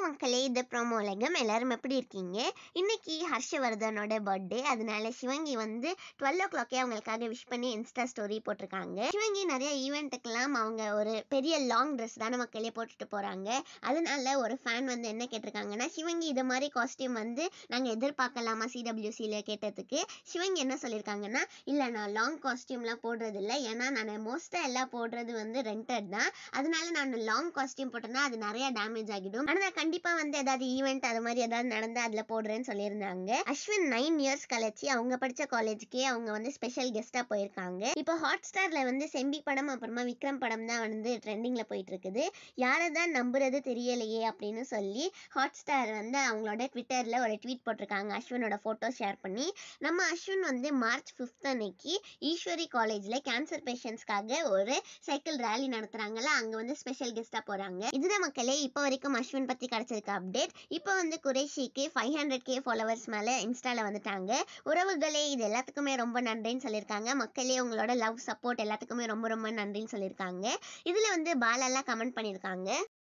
மக்களே இது ப்ரோமோ உலகம் எல்லாரும் எப்படி இருக்கீங்க இன்னைக்கு ஹர்ஷவர்தனோட பர்த்டே அதனால சிவங்கி வந்து டுவெல் ஓ கிளாக்கே அவங்களுக்காக விஷ் பண்ணி இன்ஸ்டா ஸ்டோரி போட்டிருக்காங்க சிவங்கி நிறைய ஈவெண்ட்டுக்கெல்லாம் அவங்க ஒரு பெரிய லாங் ட்ரெஸ் தானே மக்களே போட்டுட்டு போறாங்க அதனால ஒரு ஃபேன் வந்து என்ன கேட்டிருக்காங்கன்னா சிவங்கி இது மாதிரி காஸ்டியூம் வந்து நாங்கள் எதிர்பார்க்கலாமா சிடபிள்யூசியில் கேட்டதுக்கு சிவங்கி என்ன சொல்லியிருக்காங்கன்னா இல்லை நான் லாங் காஸ்டியூம்லாம் போடுறது இல்லை ஏன்னா நான் மோஸ்ட்டாக எல்லாம் போடுறது வந்து ரெண்டட் தான் அதனால நான் லாங் காஸ்டியூம் போட்டேன்னா அது நிறைய டேமேஜ் ஆகிடும் ஆனால் நான் கண்டிப்பாக வந்து ஏதாவது ஈவெண்ட் அது மாதிரி ஏதாவது நடந்து அதில் போடுறேன்னு சொல்லியிருந்தாங்க அஸ்வின் நைன் இயர்ஸ் கழிச்சு அவங்க படித்த காலேஜுக்கே அவங்க வந்து ஸ்பெஷல் கெஸ்ட்டாக போயிருக்காங்க இப்போ ஹாட் ஸ்டாரில் வந்து செம்பி படம் அப்புறமா விக்ரம் படம் தான் வந்து ட்ரெண்டிங்கில் போயிட்டு இருக்குது யாரை தான் நம்புறது தெரியலையே அப்படின்னு சொல்லி ஹாட் ஸ்டார் வந்து அவங்களோட ட்விட்டரில் ஒரு ட்வீட் போட்டிருக்காங்க அஸ்வினோட ஃபோட்டோ ஷேர் பண்ணி நம்ம அஸ்வின் வந்து மார்ச் ஃபிஃப்த் அன்னைக்கு ஈஸ்வரி காலேஜில் கேன்சர் பேஷண்ட்ஸ்க்காக ஒரு சைக்கிள் ரேலி நடத்துகிறாங்கல்ல அங்கே வந்து ஸ்பெஷல் கெஸ்ட்டாக போகிறாங்க இதுதான் மக்களே இப்போ வரைக்கும் அஸ்வின் பற்றி கிடச்சிருக்க அப்டேட் இப்போ வந்து குரேஷிக்கு ஃபைவ் ஹண்ட்ரட் கே ஃபாலோவர்ஸ் மேலே இன்ஸ்டாவில் வந்துட்டாங்க உறவுகளே இது எல்லாத்துக்குமே ரொம்ப நன்றின்னு சொல்லியிருக்காங்க மக்களே உங்களோட லவ் சப்போர்ட் எல்லாத்துக்குமே ரொம்ப ரொம்ப நன்றின்னு சொல்லியிருக்காங்க இதில் வந்து பாலாலாம் கமெண்ட் பண்ணியிருக்காங்க